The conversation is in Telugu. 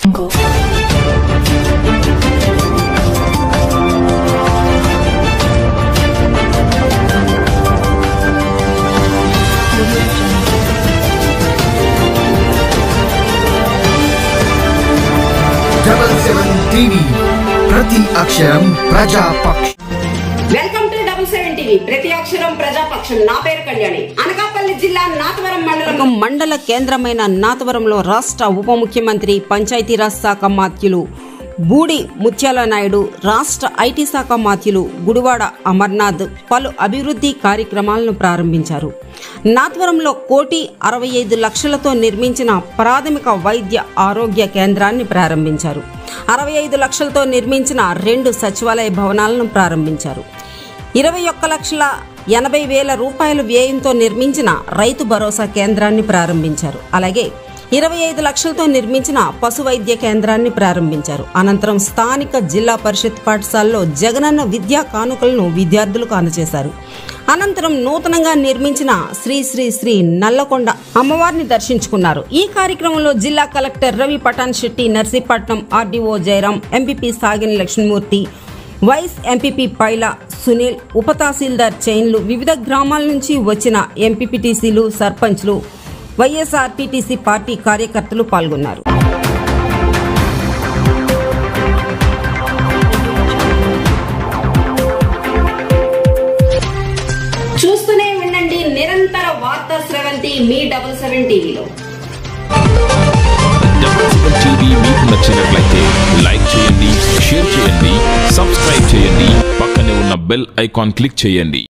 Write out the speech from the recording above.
డబల్ సెవెన్ టీవీ ప్రతి అక్షరం ప్రజాపక్ష welcome to double seven TV ప్రతి అక్షరం ప్రజాపక్షం నా పేరు కళ్యాణి అనకాపల్లి జిల్లా నాతవరం మండలం మండల కేంద్రమైన నాతవరంలో రాష్ట్ర ఉప ముఖ్యమంత్రి పంచాయతీరాజ్ శాఖ మాత్యులు బూడి ముత్యాల నాయుడు రాష్ట్ర ఐటీ శాఖ మాత్యులు గుడివాడ అమర్నాథ్ పలు అభివృద్ధి కార్యక్రమాలను ప్రారంభించారు నాతవరంలో కోటి అరవై ఐదు లక్షలతో నిర్మించిన ప్రాథమిక వైద్య ఆరోగ్య కేంద్రాన్ని ప్రారంభించారు అరవై ఐదు లక్షలతో నిర్మించిన రెండు సచివాలయ భవనాలను ప్రారంభించారు ఇరవై ఒక్క లక్షల ఎనభై వేల రూపాయల వ్యయంతో నిర్మించిన రైతు భరోసా కేంద్రాన్ని ప్రారంభించారు అలాగే ఇరవై ఐదు లక్షలతో నిర్మించిన పశు వైద్య కేంద్రాన్ని ప్రారంభించారు అనంతరం స్థానిక జిల్లా పరిషత్ పాఠశాలలో జగనన్న విద్యా కానుకలను విద్యార్థులకు అందజేశారు అనంతరం నూతనంగా నిర్మించిన శ్రీ శ్రీ శ్రీ నల్లకొండ అమ్మవారిని దర్శించుకున్నారు ఈ కార్యక్రమంలో జిల్లా collector Ravi Pattanshetti Narsipatnam RDO Jayaram MPP Sagina Lakshmimurthy vice MPP Paila Sunil ఉప తహసీల్దార్ చైన్లు వివిధ గ్రామాల నుంచి వచ్చిన ఎంపీపీటీసీలు సర్పంచ్లు వైఎస్ఆర్పీటీసీ పార్టీ కార్యకర్తలు పాల్గొన్నారు చూస్తూనే ఉండండి నిరంతర వార్తా స్రవంతి మీ డబుల్ సెవెన్ టీవీలో డబుల్ సెవెన్ టీవీ మీకు నచ్చినట్లయితే లైక్ చేయండి షేర్ చేయండి సబ్స్క్రైబ్ చేయండి పక్కనే ఉన్న బెల్ ఐకాన్ క్లిక్ చేయండి